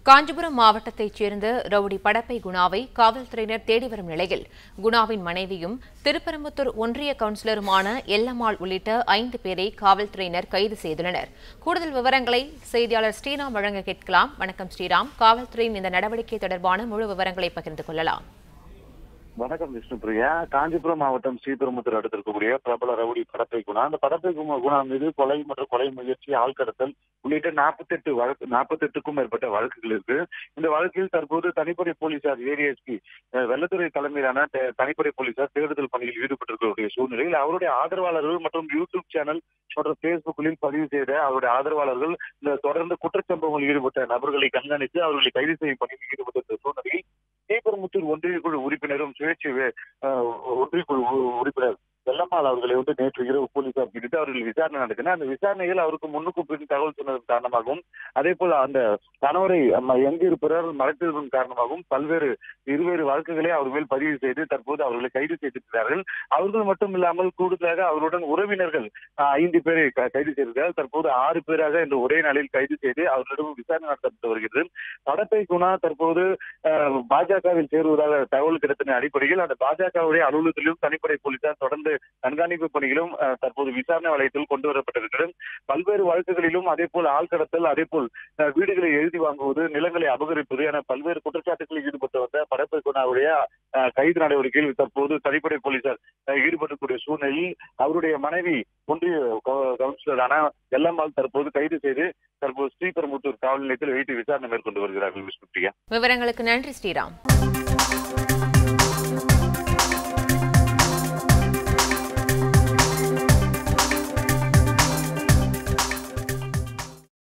காஞ்சிபுரம் மாவட்டத்தைச் சேர்ந்த ரவுடி படப்பை குணாவை காவல்துறையினர் தேடி வரும் நிலையில் குணாவின் மனைவியும் திருப்பரம்பத்தூர் ஒன்றிய கவுன்சிலருமான எல்லம்மாள் உள்ளிட்ட ஐந்து பேரை காவல்துறையினர் கைது செய்துள்ளனர் கூடுதல் விவரங்களை செய்தியாளர் ஸ்ரீராம் வழங்க கேட்கலாம் வணக்கம் ஸ்ரீராம் காவல்துறையின் இந்த நடவடிக்கை தொடர்பான முழு விவரங்களை பகிர்ந்து கொள்ளலாம் வணக்கம் விஷ்ணுபிரியா காஞ்சிபுரம் மாவட்டம் ஸ்ரீபெரும்புத்தூர் அடுத்து இருக்கக்கூடிய பிரபல ரவுடி படப்பை குணா அந்த படப்பை குணா குணா மீது கொலை மற்றும் கொலை முயற்சி ஆள்கடத்தல் உள்ளிட்ட நாற்பத்தெட்டு வழக்கு நாற்பத்தெட்டுக்கும் மேற்பட்ட வழக்குகள் இருக்கு இந்த வழக்கில் தற்போது தனிப்படை போலீசார் ஏடிஎஸ்பி வெள்ளத்துறை தலைமையிலான த- தனிப்படை போலீசார் தேடுதல் பணியில் ஈடுபட்டிருக்கக்கூடிய சூழ்நிலையில் அவருடைய ஆதரவாளர்கள் மற்றும் யூடியூப் சேனல் மற்றும் பேஸ்புக்கில் பதிவு செய்த அவருடைய ஆதரவாளர்கள் இந்த தொடர்ந்து குற்றச்சம்பவங்களில் ஈடுபட்ட நபர்களை கண்காணித்து அவர்களை கைது செய்யும் பணியில் ஈடுபட்டிருந்த சூழ்நிலையில் ஸ்ரீபெரும்புத்தூர் ஒன்றிய குழு உறுப்பினரும் சுயேட்சை வே- அஹ், ஒன்றிய குழு உ- உறுப்பினர் வெள்ளம்மாள் அவர்களை வந்து நேற்று இரவு போலீசார் பிடித்து அவர்கள் விசாரணை நடத்தின அந்த விசாரணையில் அவருக்கு முன்னுக்கு பின் தகவல் சொன்னதன் காரணமாகவும் அதே போல அந்த கணவரை அம்ம, எங்கு இருப்பவர் மறைத்ததன் காரணமாகவும் பல்வேறு இருவேறு வழக்குகளை அவர் மேல் பதிவு செய்து தற்போது அவர்களை கைது செய்திருக்கிறார்கள் அவர்கள் மட்டும் இல்லாமல் கூடுதலாக அவருடன் உறவினர்கள் அஹ், ஐந்து பேரை க- கைது செய்திருக்கிறார் தற்போது ஆறு பேராக இன்று ஒரே நாளில் கைது செய்து அவர்களிடம் விசாரணை நடத்தப்பட்டு வருகிறது படப்பை குணா தற்போது அஹ், பாஜகவில் சேருவதாக தகவல் கிடைத்த அடிப்படையில் அந்த பாஜகவுடைய அலுவலகத்திலும் தனிப்படை போலீசார் தொடர்ந்து கண்காணிப்பு பணிகளும் அஹ், தற்போது விசாரணை வளையத்தில் கொண்டு வரப்பட்டிருக்கிறது பல்வேறு வழக்குகளிலும் அதே போல் ஆள் கடத்தல் அதே போல் அஹ், வீடுகளை எழுதி வாங்குவது நிலங்களை அபகரிப்பது என பல்வேறு குற்றச்சாட்டுகளில் ஈடுபட்டு வந்த படப்பை குணாவுடைய அஹ், கைது நடவடிக்கையில் தற்போது தனிப்படை போலீசார் அஹ், ஈடுபடக்கூடிய சூழ்நிலையில் அவருடைய மனைவி ஒன்றிய கவு- கவுன்சிலரான எல்லம்மாள் தற்போது கைது செய்து தற்போது ஸ்ரீபெரும்புத்தூர் காவல் நிலையத்தில் வைத்து விசாரணை மேற்கொண்டு வருகிறார்கள் விஷ்ணுபிரியா விவரங்களுக்கு நன்றி ஸ்ரீராம்